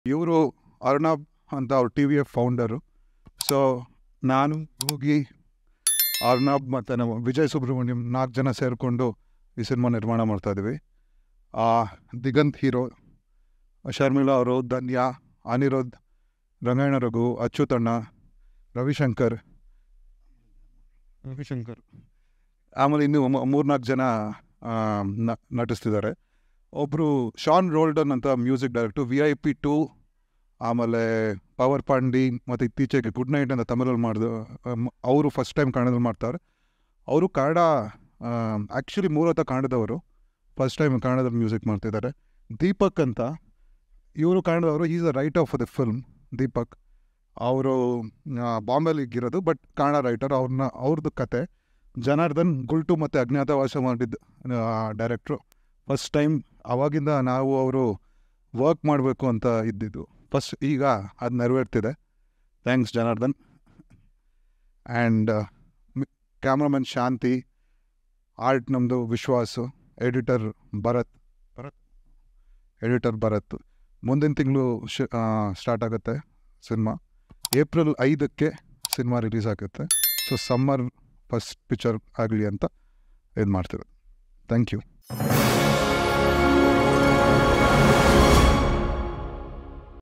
ಇವರು ಅರ್ಣಬ್ ಅಂತ ಅವ್ರ T V F founder so ನಾನು ಹೋಗಿ ಅರ್ಣಬ್ ಮತ್ತು ನಮ್ಮ ವಿಜಯ್ ಸುಬ್ರಹ್ಮಣ್ಯಂ ನಾಲ್ಕು ಜನ ಸೇರಿಕೊಂಡು ಈ ಸಿನಿಮಾ ನಿರ್ಮಾಣ ಮಾಡ್ತಾಯಿದ್ವಿ ದಿಗಂತ್ ಹೀರೋ ಶರ್ಮಿಳಾ ಅವರು ಧನ್ಯಾ ಅನಿರುದ್ಧ್ ರಂಗಾಯಣ ರಘು ಅಚ್ಯುತಣ್ಣ ರವಿಶಂಕರ್ ರವಿಶಂಕರ್ ಆಮೇಲೆ ಇನ್ನೂ ಮೂರ್ನಾಲ್ಕು ಜನ ಆ, ನ- ನಟಿಸ್ತಿದ್ದಾರೆ ಒಬ್ಬರು ಶಾನ್ ರೋಲ್ಡನ್ ಅಂತ music director V I P two ಆಮೇಲೆ ಪವರ್ ಪಾಂಡಿ ಮತ್ತು ಇತ್ತೀಚೆಗೆ ಗುಡ್ ನೈಟ್ ಅಂತ ತಮಿಳಲ್ಲಿ ಮಾಡಿದ್ರು ಅವರು ಫಸ್ಟ್ ಟೈಮ್ ಕನ್ನಡದಲ್ಲಿ ಮಾಡ್ತಾರೆ ಅವರು ಕನ್ನಡ ಆ್ಯಕ್ಚುಲಿ ಮೂಲತಃ ಕನ್ನಡದವರು ಫಸ್ಟ್ ಟೈಮ್ ಕನ್ನಡದಲ್ಲಿ ಮ್ಯೂಸಿಕ್ ಮಾಡ್ತಿದ್ದಾರೆ ದೀಪಕ್ ಅಂತ ಇವರು ಕನ್ನಡದವರು is a writer of the film Deepak ಅವರು ಬಾಂಬೆಲಿ ಇರೋದು ಬಟ್ ಕನ್ನಡ ರೈಟರ್ ಅವ್ರನ್ನ ಅವ್ರದ್ದು ಕತೆ ಜನಾರ್ದನ್ ಗುಲ್ಟು ಮತ್ತು ಅಜ್ಞಾತವಾಸ ಮಾಡಿದ್ದು ಡೈರೆಕ್ಟ್ರು ಫಸ್ಟ್ ಟೈಮ್ ಅವಾಗಿಂದ ನಾವು ಅವರು ವರ್ಕ್ ಮಾಡಬೇಕು ಅಂತ ಇದ್ದಿದ್ದು ಫಸ್ಟ್ ಈಗ ಅದು ನೆರವೇರ್ತಿದೆ thanks Janardhan and cameraman Shanti art ನಮ್ಮದು ವಿಶ್ವಾಸು ಎಡಿಟರ್ ಭರತ್ ಭರತ್ ಎಡಿಟರ್ ಭರತ್ ಮುಂದಿನ ತಿಂಗಳು ಶ್ ಸ್ಟಾರ್ಟ್ ಆಗುತ್ತೆ ಸಿನಿಮಾ ಏಪ್ರಿಲ್ ಐದಕ್ಕೆ ಸಿನಿಮಾ ರಿಲೀಸ್ ಆಗುತ್ತೆ ಸೊ ಸಮ್ಮರ್ ಫಸ್ಟ್ ಪಿಕ್ಚರ್ ಆಗಲಿ ಅಂತ ಇದು ಮಾಡ್ತಿರೋದು ಥ್ಯಾಂಕ್ ಯು